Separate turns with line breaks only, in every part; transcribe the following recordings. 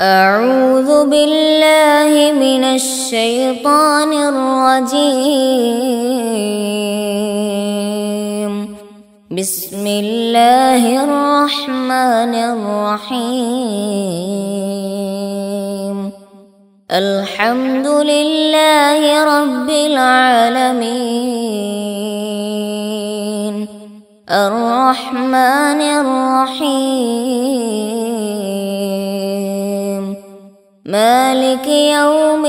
أعوذ بالله من الشيطان الرجيم بسم الله الرحمن الرحيم الحمد لله رب العالمين الرحمن الرحيم مالك يوم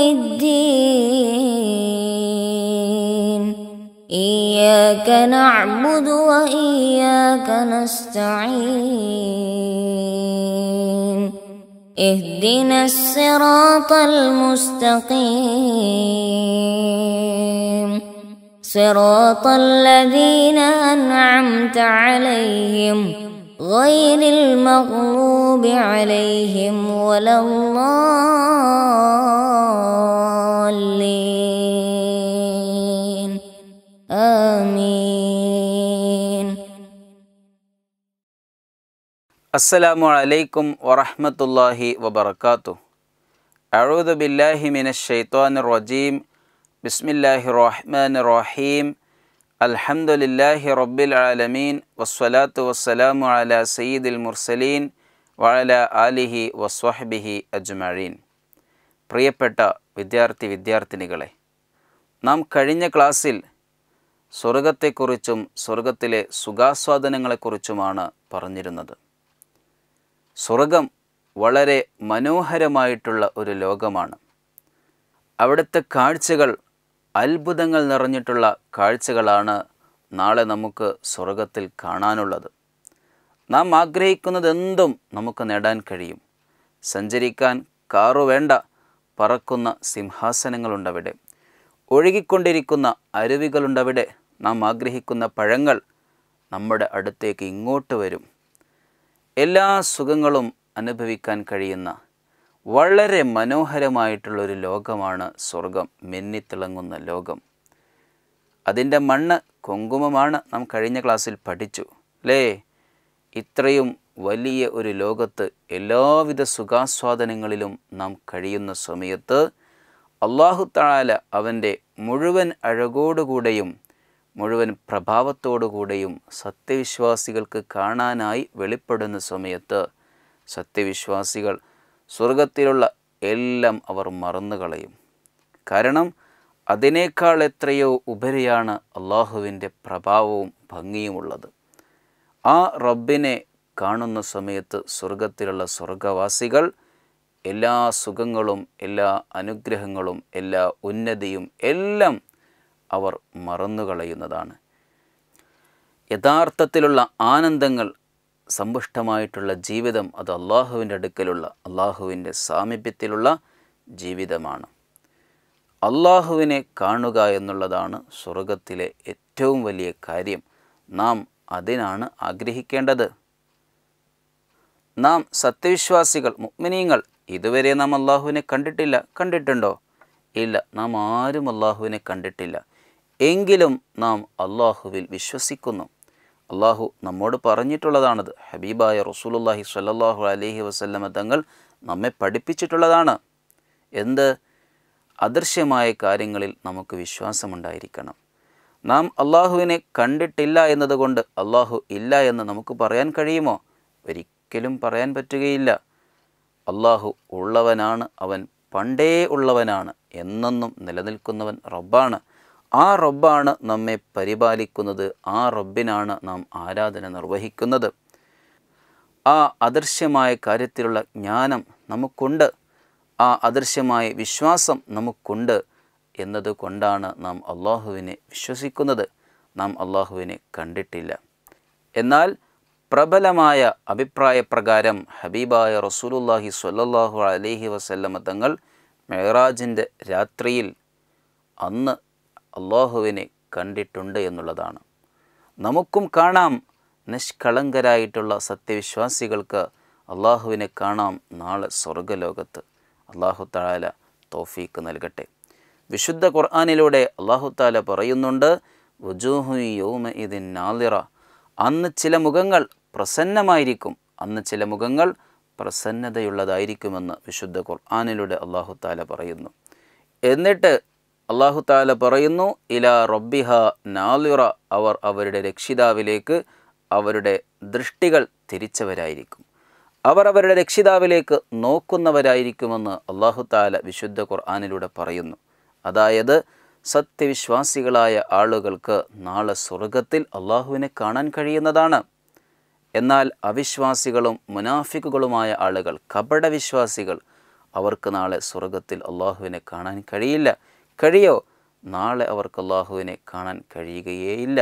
الدين إياك نعبد وإياك نستعين اهدنا الصراط المستقيم صراط الذين أنعمت عليهم غير المغضوب عليهم ولا الضالين آمين
അസ്സലാമു അലൈക്കും വറഹ്മത്തുള്ളാഹി വബർക്കാത്തു അഊദു ബില്ലാഹി മിനശ് ശൈത്വാനിർ റജീം ബിസ്മില്ലാഹി റഹ്മാൻ റഹീം അൽഹംദുലില്ലാഹി റബ്ബിൽ ആലമീൻ വസ്സലാത്തു വസ്സലാമു അലാ സയ്യിദിൽ മുർസലീൻ വഅല ആലിഹി വസ്വഹ്ബിഹി അജ്മഈൻ പ്രിയപ്പെട്ട വിദ്യാർത്ഥി വിദ്യാർത്ഥിനികളെ നാം കഴിഞ്ഞ ക്ലാസ്സിൽ സ്വർഗത്തെക്കുറിച്ചും സ്വർഗത്തിലെ സുഖാസ്വാദനങ്ങളെക്കുറിച്ചുമാണ് പറഞ്ഞിരുന്നത് സ്വർഗം വളരെ മനോഹരമായിട്ടുള്ള ഒരു ലോകമാണ് അവിടുത്തെ കാഴ്ചകൾ അത്ഭുതങ്ങൾ നിറഞ്ഞിട്ടുള്ള കാഴ്ചകളാണ് നാളെ നമുക്ക് സ്വർഗത്തിൽ കാണാനുള്ളത് നാം ആഗ്രഹിക്കുന്നതെന്തും നമുക്ക് നേടാൻ കഴിയും സഞ്ചരിക്കാൻ കാറു വേണ്ട പറക്കുന്ന സിംഹാസനങ്ങളുണ്ടവിടെ ഒഴുകിക്കൊണ്ടിരിക്കുന്ന അരുവികളുണ്ടവിടെ നാം ആഗ്രഹിക്കുന്ന പഴങ്ങൾ നമ്മുടെ അടുത്തേക്ക് ഇങ്ങോട്ട് വരും എല്ലാ സുഖങ്ങളും അനുഭവിക്കാൻ കഴിയുന്ന വളരെ മനോഹരമായിട്ടുള്ളൊരു ലോകമാണ് സ്വർഗം മിന്നിത്തിളങ്ങുന്ന ലോകം അതിൻ്റെ മണ്ണ് കുങ്കുമമാണ് നാം കഴിഞ്ഞ ക്ലാസ്സിൽ പഠിച്ചു അല്ലേ ഇത്രയും വലിയ ഒരു ലോകത്ത് എല്ലാവിധ സുഖാസ്വാദനങ്ങളിലും നാം കഴിയുന്ന സമയത്ത് അള്ളാഹു താല അവൻ്റെ മുഴുവൻ അഴകോടുകൂടെയും മുഴുവൻ പ്രഭാവത്തോടുകൂടെയും സത്യവിശ്വാസികൾക്ക് കാണാനായി വെളിപ്പെടുന്ന സമയത്ത് സത്യവിശ്വാസികൾ സ്വർഗത്തിലുള്ള എല്ലാം അവർ മറന്നുകളയും കാരണം അതിനേക്കാൾ എത്രയോ ഉപരിയാണ് അള്ളാഹുവിൻ്റെ പ്രഭാവവും ഭംഗിയുമുള്ളത് ആ റബ്ബിനെ കാണുന്ന സമയത്ത് സ്വർഗത്തിലുള്ള സ്വർഗവാസികൾ എല്ലാ സുഖങ്ങളും എല്ലാ അനുഗ്രഹങ്ങളും എല്ലാ ഉന്നതിയും എല്ലാം അവർ മറന്നുകളയുന്നതാണ് യഥാർത്ഥത്തിലുള്ള ആനന്ദങ്ങൾ സമ്പുഷ്ടമായിട്ടുള്ള ജീവിതം അത് അള്ളാഹുവിൻ്റെ അടുക്കലുള്ള അള്ളാഹുവിൻ്റെ സാമീപ്യത്തിലുള്ള ജീവിതമാണ് അള്ളാഹുവിനെ കാണുക എന്നുള്ളതാണ് സ്വർഗത്തിലെ ഏറ്റവും വലിയ കാര്യം നാം അതിനാണ് ആഗ്രഹിക്കേണ്ടത് നാം സത്യവിശ്വാസികൾ മുഗ്മിനീങ്ങൾ ഇതുവരെ നാം അള്ളാഹുവിനെ കണ്ടിട്ടില്ല കണ്ടിട്ടുണ്ടോ ഇല്ല നാം ആരും അള്ളാഹുവിനെ കണ്ടിട്ടില്ല എങ്കിലും നാം അള്ളാഹുവിൽ വിശ്വസിക്കുന്നു അള്ളാഹു നമ്മോട് പറഞ്ഞിട്ടുള്ളതാണത് ഹബീബായ റസൂലുല്ലാഹി സ്വല്ലല്ലാഹു അലൈഹി വസല്ലമ തങ്ങൾ നമ്മെ പഠിപ്പിച്ചിട്ടുള്ളതാണ് എന്ത് അദൃശ്യമായ കാര്യങ്ങളിൽ നമുക്ക് വിശ്വാസമുണ്ടായിരിക്കണം നാം അള്ളാഹുവിനെ കണ്ടിട്ടില്ല എന്നതുകൊണ്ട് അള്ളാഹു ഇല്ല എന്ന് നമുക്ക് പറയാൻ കഴിയുമോ ഒരിക്കലും പറയാൻ പറ്റുകയില്ല അള്ളാഹു ഉള്ളവനാണ് അവൻ പണ്ടേ ഉള്ളവനാണ് എന്നെന്നും നിലനിൽക്കുന്നവൻ റബ്ബാണ് ആ റബ്ബാണ് നമ്മെ പരിപാലിക്കുന്നത് ആ റബ്ബിനാണ് നാം ആരാധന നിർവഹിക്കുന്നത് ആ അദൃശ്യമായ കാര്യത്തിലുള്ള ജ്ഞാനം നമുക്കുണ്ട് ആ അദൃശ്യമായ വിശ്വാസം നമുക്കുണ്ട് എന്നതുകൊണ്ടാണ് നാം അള്ളാഹുവിനെ വിശ്വസിക്കുന്നത് നാം അള്ളാഹുവിനെ കണ്ടിട്ടില്ല എന്നാൽ പ്രബലമായ അഭിപ്രായപ്രകാരം ഹബീബായ റസൂലുല്ലാഹി സ്വല്ലല്ലാഹു അലൈഹി വസല്ലമ തങ്ങൾ മെഹറാജിൻ്റെ രാത്രിയിൽ അന്ന് അള്ളാഹുവിനെ കണ്ടിട്ടുണ്ട് എന്നുള്ളതാണ് നമുക്കും കാണാം നിഷ്കളങ്കരായിട്ടുള്ള സത്യവിശ്വാസികൾക്ക് അള്ളാഹുവിനെ കാണാം നാളെ സ്വർഗലോകത്ത് അള്ളാഹു താല തോഫീക്ക് നൽകട്ടെ വിശുദ്ധ ഖുർആാനിലൂടെ അള്ളാഹു താല പറയുന്നുണ്ട് വുജൂഹു യൗമ ഇതിൻ നാളിറ അന്ന് ചില മുഖങ്ങൾ പ്രസന്നമായിരിക്കും അന്ന് ചില മുഖങ്ങൾ പ്രസന്നതയുള്ളതായിരിക്കുമെന്ന് വിശുദ്ധ ഖുർആാനിലൂടെ അള്ളാഹു താല പറയുന്നു എന്നിട്ട് അള്ളാഹു താല പറയുന്നു ഇല റബ്ബിഹ നാലിറ അവർ അവരുടെ രക്ഷിതാവിലേക്ക് അവരുടെ ദൃഷ്ടികൾ തിരിച്ചവരായിരിക്കും അവർ അവരുടെ രക്ഷിതാവിലേക്ക് നോക്കുന്നവരായിരിക്കുമെന്ന് അള്ളാഹു താല വിശുദ്ധ ഖുർആാനിലൂടെ പറയുന്നു അതായത് സത്യവിശ്വാസികളായ ആളുകൾക്ക് നാളെ സ്വർഗത്തിൽ അള്ളാഹുവിനെ കാണാൻ കഴിയുന്നതാണ് എന്നാൽ അവിശ്വാസികളും മുനാഫിക്കുകളുമായ ആളുകൾ കപടവിശ്വാസികൾ അവർക്ക് നാളെ സ്വർഗത്തിൽ അള്ളാഹുവിനെ കാണാൻ കഴിയില്ല കഴിയോ നാളെ അവർക്ക് അള്ളാഹുവിനെ കാണാൻ കഴിയുകയേയില്ല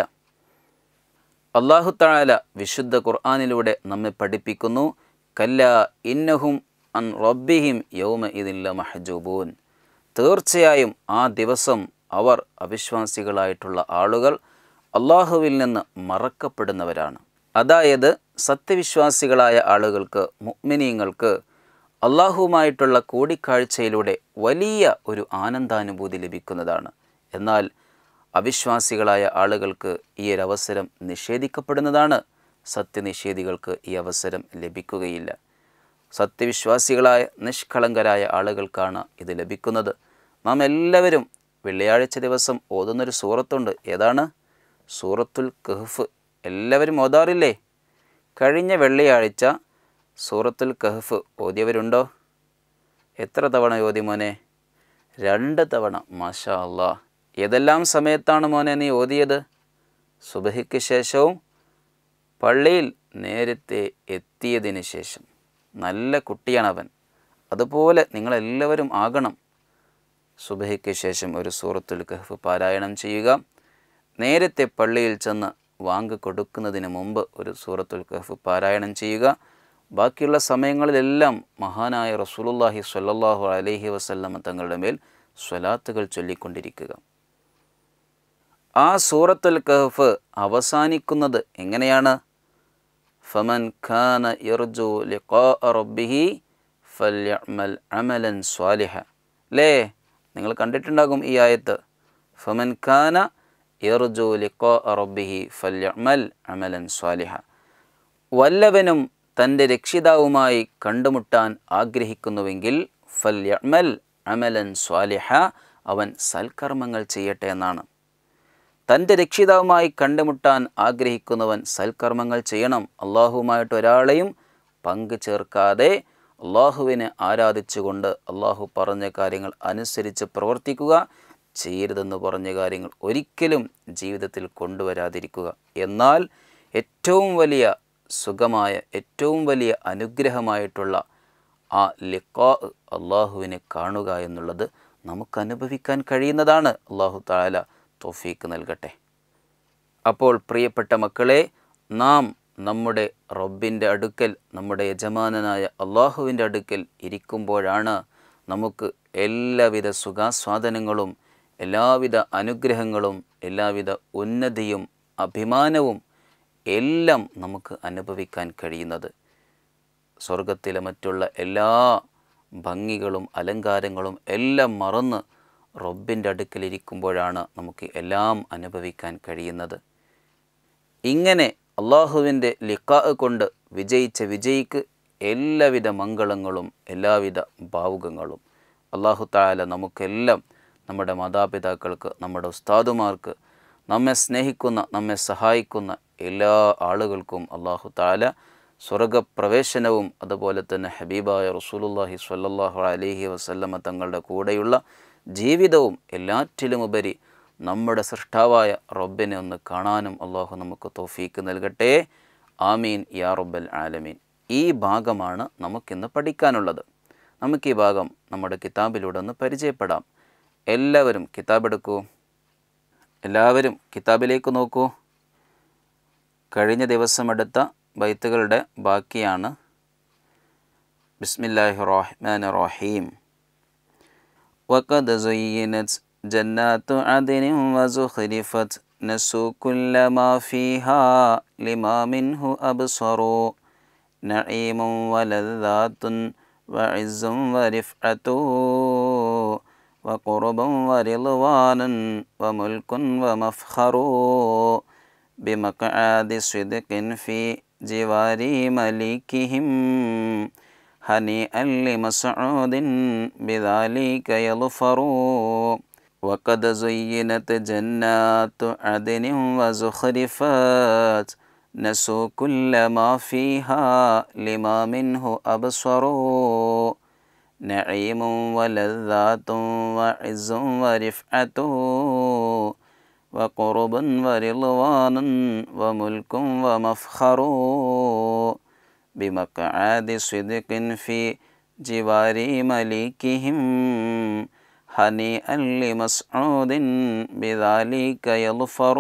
അള്ളാഹു താല വിശുദ്ധ ഖുർആാനിലൂടെ നമ്മെ പഠിപ്പിക്കുന്നു കല്ല ഇന്നഹും അൻ റബ്ബിഹിം യൗമ ഇതില്ല മഹജൂബൂൻ തീർച്ചയായും ആ ദിവസം അവർ അവിശ്വാസികളായിട്ടുള്ള ആളുകൾ അള്ളാഹുവിൽ നിന്ന് മറക്കപ്പെടുന്നവരാണ് അതായത് സത്യവിശ്വാസികളായ ആളുകൾക്ക് മുഅ്മിനീങ്ങൾക്ക് അള്ളാഹുവുമായിട്ടുള്ള കൂടിക്കാഴ്ചയിലൂടെ വലിയ ഒരു ആനന്ദാനുഭൂതി ലഭിക്കുന്നതാണ് എന്നാൽ അവിശ്വാസികളായ ആളുകൾക്ക് ഈ ഒരു അവസരം നിഷേധിക്കപ്പെടുന്നതാണ് സത്യനിഷേധികൾക്ക് ഈ അവസരം ലഭിക്കുകയില്ല സത്യവിശ്വാസികളായ നിഷ്കളങ്കരായ ആളുകൾക്കാണ് ഇത് ലഭിക്കുന്നത് നാം എല്ലാവരും വെള്ളിയാഴ്ച ദിവസം ഓതുന്നൊരു സൂറത്തുണ്ട് ഏതാണ് സൂറത്തുൽ കഹ്ഫ് എല്ലാവരും ഓതാറില്ലേ കഴിഞ്ഞ വെള്ളിയാഴ്ച സൂറത്തുൽ കഹ്ഫ് ഓതിയവരുണ്ടോ എത്ര തവണ ഓതി മോനെ രണ്ട് തവണ മാഷാ അള്ളാ ഏതെല്ലാം സമയത്താണ് മോനെ നീ ഓതിയത് സുബഹിക്ക് ശേഷവും പള്ളിയിൽ നേരത്തെ എത്തിയതിന് ശേഷം നല്ല കുട്ടിയാണവൻ അതുപോലെ നിങ്ങളെല്ലാവരും ആകണം സുബഹിക്ക് ശേഷം ഒരു സൂറത്തുൽ കഹ്ഫ് പാരായണം ചെയ്യുക നേരത്തെ പള്ളിയിൽ ചെന്ന് വാങ്ക് കൊടുക്കുന്നതിന് മുമ്പ് ഒരു സൂറത്തുൽ കഹ്ഫ് പാരായണം ചെയ്യുക ബാക്കിയുള്ള സമയങ്ങളിലെല്ലാം മഹാനായ റസൂലുല്ലാഹി സ്വല്ലല്ലാഹു അലൈഹി വസല്ലമ തങ്ങളുടെ മേൽ സ്വലാത്തുകൾ ചൊല്ലിക്കൊണ്ടിരിക്കുക ആ സൂറത്തുൽ കഹ്ഫ് അവസാനിക്കുന്നത് എങ്ങനെയാണ് ഫമൻ ഖാന യർജു ലിഖാ റബ്ബിഹി ഫല്യഅമൽ അമലൻ സ്വാലിഹ ലേ നിങ്ങൾ കണ്ടിട്ടുണ്ടാകും ഈ ആയത്ത് ഫമൻ ഖാന യർജു ലിഖാ റബ്ബിഹി ഫല്യഅമൽ അമലൻ സ്വാലിഹ വല്ലവനും തൻ്റെ രക്ഷിതാവുമായി കണ്ടുമുട്ടാൻ ആഗ്രഹിക്കുന്നുവെങ്കിൽ ഫല്യഅമൽ അമലൻ സ്വാലിഹ അവൻ സൽക്കർമ്മങ്ങൾ ചെയ്യട്ടെ എന്നാണ് തൻ്റെ രക്ഷിതാവുമായി കണ്ടുമുട്ടാൻ ആഗ്രഹിക്കുന്നവൻ സൽക്കർമ്മങ്ങൾ ചെയ്യണം അള്ളാഹുവുമായിട്ട് ഒരാളെയും പങ്കു ചേർക്കാതെ അള്ളാഹുവിനെ ആരാധിച്ചുകൊണ്ട് അള്ളാഹു പറഞ്ഞ കാര്യങ്ങൾ അനുസരിച്ച് പ്രവർത്തിക്കുക ചെയ്യരുതെന്ന് പറഞ്ഞ കാര്യങ്ങൾ ഒരിക്കലും ജീവിതത്തിൽ കൊണ്ടുവരാതിരിക്കുക എന്നാൽ ഏറ്റവും വലിയ സുഖമായ ഏറ്റവും വലിയ അനുഗ്രഹമായിട്ടുള്ള ആ ലിക്കാ അള്ളാഹുവിനെ കാണുക എന്നുള്ളത് നമുക്ക് അനുഭവിക്കാൻ കഴിയുന്നതാണ് അള്ളാഹു താല തോഫീക്ക് നൽകട്ടെ അപ്പോൾ പ്രിയപ്പെട്ട മക്കളെ നാം നമ്മുടെ റബ്ബിൻ്റെ അടുക്കൽ നമ്മുടെ യജമാനനായ അള്ളാഹുവിൻ്റെ അടുക്കൽ ഇരിക്കുമ്പോഴാണ് നമുക്ക് എല്ലാവിധ സുഖാസ്വാദനങ്ങളും എല്ലാവിധ അനുഗ്രഹങ്ങളും എല്ലാവിധ ഉന്നതിയും അഭിമാനവും എല്ലാം നമുക്ക് അനുഭവിക്കാൻ കഴിയുന്നത് സ്വർഗത്തിലെ മറ്റുള്ള എല്ലാ ഭംഗികളും അലങ്കാരങ്ങളും എല്ലാം മറന്ന് റബ്ബിൻ്റെ അടുക്കലിരിക്കുമ്പോഴാണ് നമുക്ക് എല്ലാം അനുഭവിക്കാൻ കഴിയുന്നത് ഇങ്ങനെ അള്ളാഹുവിൻ്റെ ലിക്കാ കൊണ്ട് വിജയിച്ച വിജയിക്ക് എല്ലാവിധ മംഗളങ്ങളും എല്ലാവിധ ഭാവുകങ്ങളും അള്ളാഹു താല നമുക്കെല്ലാം നമ്മുടെ മാതാപിതാക്കൾക്ക് നമ്മുടെ ഉസ്താദുമാർക്ക് നമ്മെ സ്നേഹിക്കുന്ന നമ്മെ സഹായിക്കുന്ന എല്ലാ ആളുകൾക്കും അള്ളാഹു താല സ്വർഗപ്രവേശനവും അതുപോലെ തന്നെ ഹബീബായ റസൂലുല്ലാഹി സ്വല്ലല്ലാഹു അലൈഹി വസല്ലമ തങ്ങളുടെ കൂടെയുള്ള ജീവിതവും എല്ലാറ്റിലുമുപരി നമ്മുടെ സൃഷ്ടാവായ റബ്ബിനെ ഒന്ന് കാണാനും അള്ളാഹു നമുക്ക് തോഫീക്ക് നൽകട്ടെ ആമീൻ യാ റബ്ബൽ ആലമീൻ ഈ ഭാഗമാണ് നമുക്കിന്ന് പഠിക്കാനുള്ളത് നമുക്ക് ഈ ഭാഗം നമ്മുടെ കിതാബിലൂടെ ഒന്ന് പരിചയപ്പെടാം എല്ലാവരും കിതാബ് എടുക്കൂ എല്ലാവരും കിതാബിലേക്ക് നോക്കൂ കഴിഞ്ഞ ദിവസം എടുത്ത ബൈത്തുകളുടെ ബാക്കിയാണ് ബിസ്മില്ലാഹി റഹ്മാൻ റഹീം وقد زينت جنات عدن وزخرفت نسوا كل ما فيها لما منه أبصروا نعيم ولذات وعز ورفعة وقرب ورضوان وملك ومفخر بمقعد صدق في جوار مليكهم هنيئا لمسعود بذلك يظفر وقد زينت جنات عدن وزخرفات نسوا كل ما فيها لما منه أبصروا نعيم ولذات وعز ورفعة وقرب ورضوان وملك ومفخر بمقعد صدق في جوار مليكهم هنيئا لمسعود بذلك يظفر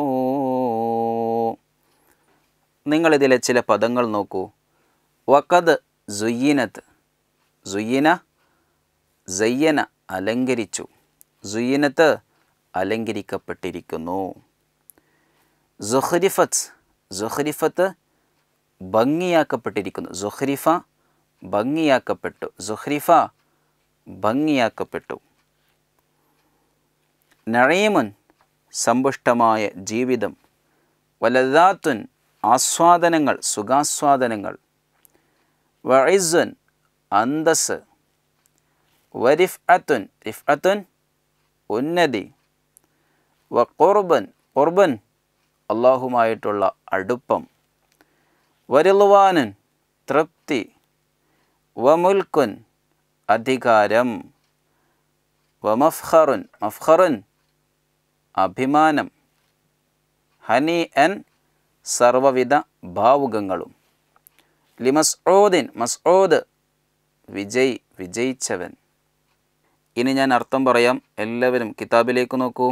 നിങ്ങളിതിലെ ചില പദങ്ങൾ നോക്കൂ വക്കത് സുയ്യിനത്ത് സുയ്യിന സയ്യന അലങ്കരിച്ചു സുയ്യിനത്ത് അലങ്കരിക്കപ്പെട്ടിരിക്കുന്നു സുഹരിഫത്ത് സുഹരിഫത്ത് ഭംഗിയാക്കപ്പെട്ടിരിക്കുന്നു സുഹരിഫ ഭംഗിയാക്കപ്പെട്ടു സുഹരിഫ ഭംഗിയാക്കപ്പെട്ടു നഴീമുൻ സമ്പുഷ്ടമായ ജീവിതം വലദാത്തുൻ ആസ്വാദനങ്ങൾ സുഖാസ്വാദനങ്ങൾ വഇസുൻ അന്തസ് വരിഫ് അത്തുൻ റിഫ് അത്തുൻ ഉന്നതി വ ഖുർബൻ ഖുർബൻ അള്ളാഹുമായിട്ടുള്ള അടുപ്പം വരിളുവാനുൻ തൃപ്തി വമുൽക്കുൻ അധികാരം വമഫ്ഖറുൻ മഫ്ഖറുൻ അഭിമാനം ഹനി എൻ സർവവിധ ഭാവുകങ്ങളും ലിമസ്ഊദിൻ മസ്ഊദ് വിജയ് വിജയിച്ചവൻ ഇനി ഞാൻ അർത്ഥം പറയാം എല്ലാവരും കിതാബിലേക്ക് നോക്കൂ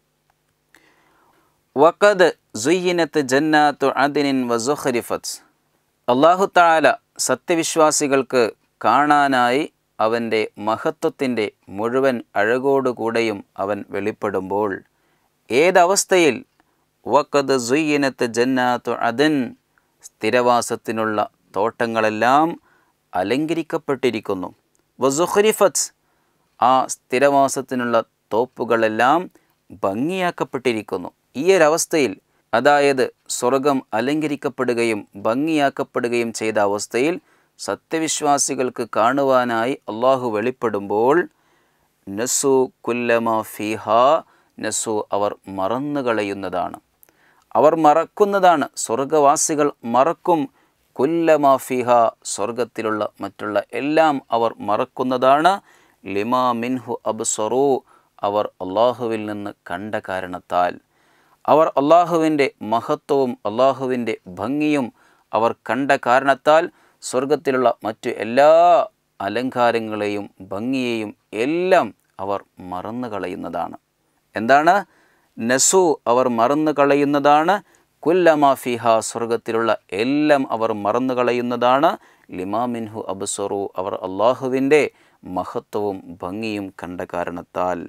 വഖദ് സുയ്യിനത്ത് ജന്നാത്തു അദിനിൻ വസുഖരിഫത്ത് അള്ളാഹു താല സത്യവിശ്വാസികൾക്ക് കാണാനായി അവൻ്റെ മഹത്വത്തിൻ്റെ മുഴുവൻ അഴകോടുകൂടെയും അവൻ വെളിപ്പെടുമ്പോൾ ഏതവസ്ഥയിൽ വക്കത് സുയ്യിനത്ത് ജന്നാത്തു അദൻ സ്ഥിരവാസത്തിനുള്ള തോട്ടങ്ങളെല്ലാം അലങ്കരിക്കപ്പെട്ടിരിക്കുന്നു വസുഖരിഫത്ത് ആ സ്ഥിരവാസത്തിനുള്ള തോപ്പുകളെല്ലാം ഭംഗിയാക്കപ്പെട്ടിരിക്കുന്നു ഈ ഒരവസ്ഥയിൽ അതായത് സ്വർഗം അലങ്കരിക്കപ്പെടുകയും ഭംഗിയാക്കപ്പെടുകയും ചെയ്ത അവസ്ഥയിൽ സത്യവിശ്വാസികൾക്ക് കാണുവാനായി അള്ളാഹു വെളിപ്പെടുമ്പോൾ നസു കുല്ലമ ഫിഹ നസു അവർ മറന്നു കളയുന്നതാണ് അവർ മറക്കുന്നതാണ് സ്വർഗവാസികൾ മറക്കും കുല്ലമ ഫിഹ സ്വർഗത്തിലുള്ള മറ്റുള്ള എല്ലാം അവർ മറക്കുന്നതാണ് ലിമാ മിൻഹു അബ്സറു അവർ അള്ളാഹുവിൽ നിന്ന് കണ്ട കാരണത്താൽ അവർ അള്ളാഹുവിൻ്റെ മഹത്വവും അള്ളാഹുവിൻ്റെ ഭംഗിയും അവർ കണ്ട കാരണത്താൽ സ്വർഗത്തിലുള്ള മറ്റു എല്ലാ അലങ്കാരങ്ങളെയും ഭംഗിയെയും എല്ലാം അവർ മറന്നു കളയുന്നതാണ് എന്താണ് നസു അവർ മറന്നു കളയുന്നതാണ് കുല്ലമാ ഫിഹ സ്വർഗത്തിലുള്ള എല്ലാം അവർ മറന്നു കളയുന്നതാണ് ലിമാമിൻഹു അബ്സറു അവർ അള്ളാഹുവിൻ്റെ മഹത്വവും ഭംഗിയും കണ്ട കാരണത്താൽ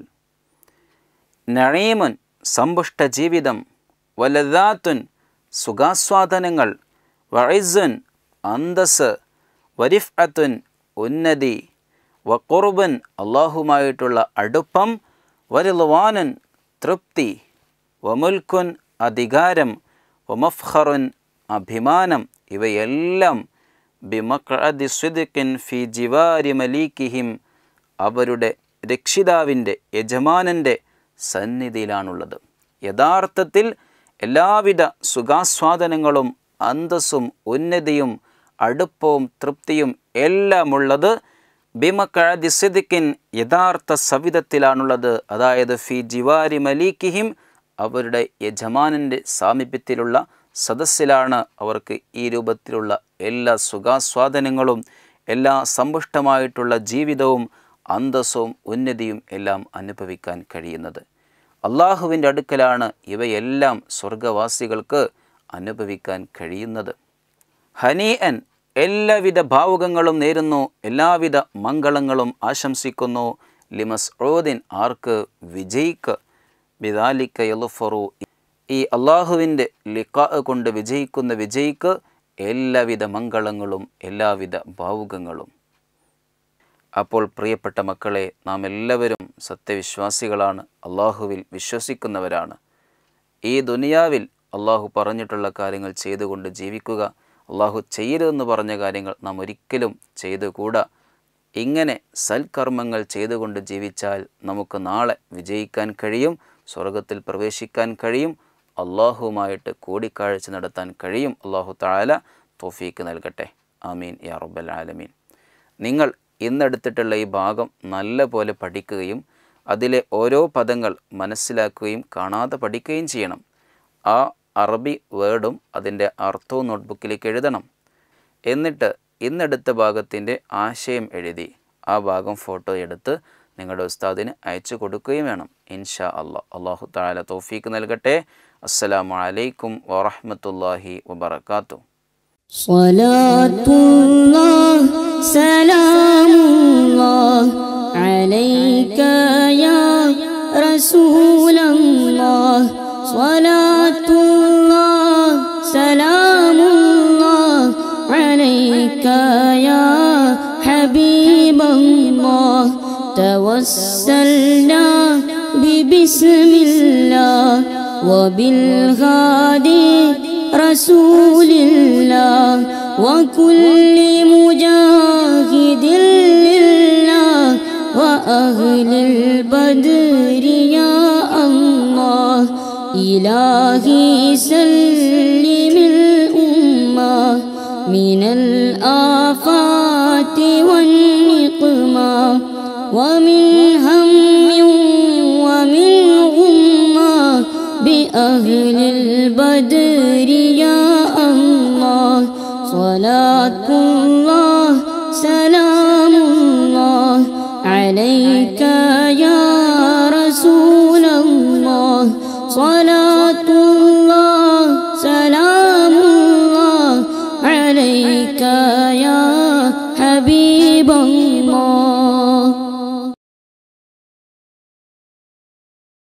നഴീമുൻ സമ്പുഷ്ട ജീവിതം വലദാത്തുൻ സുഖാസ്വാദനങ്ങൾ വൈസുൻ അന്തസ് വരിഫ് അത്തുൻ ഉന്നതി വക്കുറുബൻ അള്ളാഹുമായിട്ടുള്ള അടുപ്പം വരിളുവാനുൻ തൃപ്തി വമുൽക്കുൻ അധികാരം വമഫ്ഖറുൻ അഭിമാനം ഇവയെല്ലാം ബിമക്അദി സ്വിദ്ഖിൻ ഫി ജിവാരി മലീക്കിഹിം അവരുടെ രക്ഷിതാവിൻ്റെ യജമാനൻ്റെ സന്നിധിയിലാണുള്ളത് യഥാർത്ഥത്തിൽ എല്ലാവിധ സുഖാസ്വാദനങ്ങളും അന്തസ്സും ഉന്നതിയും അടുപ്പവും തൃപ്തിയും എല്ലാമുള്ളത് ബിമക്കഴതി സിദിക്കിൻ യഥാർത്ഥ സവിധത്തിലാണുള്ളത് അതായത് ഫി ജിവാരി മലീക്കിഹിം അവരുടെ യജമാനൻ്റെ സാമീപ്യത്തിലുള്ള സദസ്സിലാണ് അവർക്ക് ഈ രൂപത്തിലുള്ള എല്ലാ സുഖാസ്വാദനങ്ങളും എല്ലാ സമ്പുഷ്ടമായിട്ടുള്ള ജീവിതവും അന്തസ്സും ഉന്നതിയും എല്ലാം അനുഭവിക്കാൻ കഴിയുന്നത് അള്ളാഹുവിൻ്റെ അടുക്കലാണ് ഇവയെല്ലാം സ്വർഗവാസികൾക്ക് അനുഭവിക്കാൻ കഴിയുന്നത് ഹനീഅൻ എല്ലാവിധ ഭാവുകങ്ങളും നേരുന്നു എല്ലാവിധ മംഗളങ്ങളും ആശംസിക്കുന്നു ലിമസ് ഓദിൻ ആർക്ക് വിജയിക്ക് ബിദാലിക്ക യലുഫറു ഈ അള്ളാഹുവിൻ്റെ ലിക്ക കൊണ്ട് വിജയിക്കുന്ന വിജയിക്ക് എല്ലാവിധ മംഗളങ്ങളും എല്ലാവിധ ഭാവുകങ്ങളും അപ്പോൾ പ്രിയപ്പെട്ട മക്കളെ നാം എല്ലാവരും സത്യവിശ്വാസികളാണ് അള്ളാഹുവിൽ വിശ്വസിക്കുന്നവരാണ് ഈ ദുനിയാവിൽ അള്ളാഹു പറഞ്ഞിട്ടുള്ള കാര്യങ്ങൾ ചെയ്തുകൊണ്ട് ജീവിക്കുക അള്ളാഹു ചെയ്യരുതെന്ന് പറഞ്ഞ കാര്യങ്ങൾ നാം ഒരിക്കലും ചെയ്തുകൂടാ ഇങ്ങനെ സൽക്കർമ്മങ്ങൾ ചെയ്തുകൊണ്ട് ജീവിച്ചാൽ നമുക്ക് നാളെ വിജയിക്കാൻ കഴിയും സ്വർഗത്തിൽ പ്രവേശിക്കാൻ കഴിയും അള്ളാഹുവുമായിട്ട് കൂടിക്കാഴ്ച നടത്താൻ കഴിയും അള്ളാഹു താല തോഫീക്ക് നൽകട്ടെ ആമീൻ യാ റബ്ബൽ ആലമീൻ നിങ്ങൾ ഇന്നെടുത്തിട്ടുള്ള ഈ ഭാഗം നല്ല പോലെ പഠിക്കുകയും അതിലെ ഓരോ പദങ്ങൾ മനസ്സിലാക്കുകയും കാണാതെ പഠിക്കുകയും ചെയ്യണം ആ അറബി വേർഡും അതിൻ്റെ അർത്ഥവും നോട്ട്ബുക്കിലേക്ക് എഴുതണം എന്നിട്ട് ഇന്നെടുത്ത ഭാഗത്തിൻ്റെ ആശയം എഴുതി ആ ഭാഗം ഫോട്ടോ എടുത്ത് നിങ്ങളുടെ ഉസ്താദിന് അയച്ചു കൊടുക്കുകയും വേണം ഇൻഷാ അള്ളാഹ് അള്ളാഹു താല തൗഫീക്ക് നൽകട്ടെ അസ്സലാമു അലൈക്കും വറഹ്മത്തുള്ളാഹി വബറകാതുഹു
صلاة الله سلام الله عليك يا رسول الله صلاة الله سلام الله عليك يا حبيب الله توسلنا ببسم الله وبالغادي رسول الله وكل مجاهد لله وأهل البدر يا الله إلهي سلم الأمة من الآفات والنقمة ومن هم ومن غمة بأهل البدر يا الله صلاة الله سلام الله عليك يا رسول الله صلاة الله سلام الله عليك يا حبيب الله